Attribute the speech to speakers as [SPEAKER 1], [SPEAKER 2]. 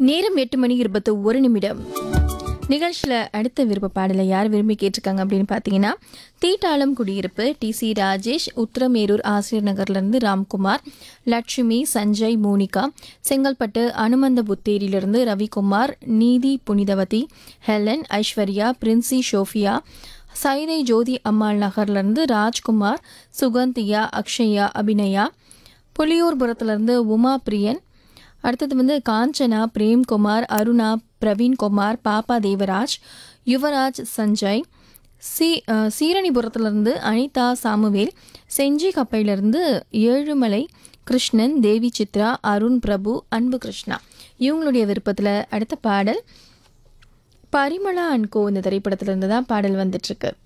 [SPEAKER 1] நேரம் எட்டு மணி இருபத்தி ஒரு நிமிடம் நிகழ்ச்சியில் அடுத்த விருப்ப பாடலை யார் விரும்பி கேட்டிருக்காங்க அப்படின்னு பார்த்தீங்கன்னா தீட்டாளம் குடியிருப்பு டி சி ராஜேஷ் உத்திரமேரூர் ஆசிரியர் நகர்லேருந்து ராம்குமார் லட்சுமி சஞ்சய் மோனிகா செங்கல்பட்டு அனுமந்த புத்தேரியிலிருந்து ரவிக்குமார் நீதி புனிதவதி ஹெலன் ஐஸ்வர்யா பிரின்சி ஷோஃபியா சைதை ஜோதி அம்மாள் நகர்லேருந்து ராஜ்குமார் சுகந்தியா அக்ஷயா அபிநயா புலியூர்புரத்துலேருந்து உமா பிரியன் அடுத்தது வந்து காஞ்சனா பிரேம்குமார் அருணா பிரவீன்குமார் பாப்பா தேவராஜ் யுவராஜ் சஞ்சய் சி அஹ், சீரணிபுரத்துலேருந்து அனிதா சாமுவேல் செஞ்சி கப்பையிலிருந்து ஏழுமலை கிருஷ்ணன் தேவி சித்ரா அருண் பிரபு அன்பு கிருஷ்ணா இவங்களுடைய விருப்பத்தில் அடுத்த பாடல் பரிமளா அண்ட் கோ இந்த திரைப்படத்திலிருந்து தான் பாடல் வந்துட்டுருக்கு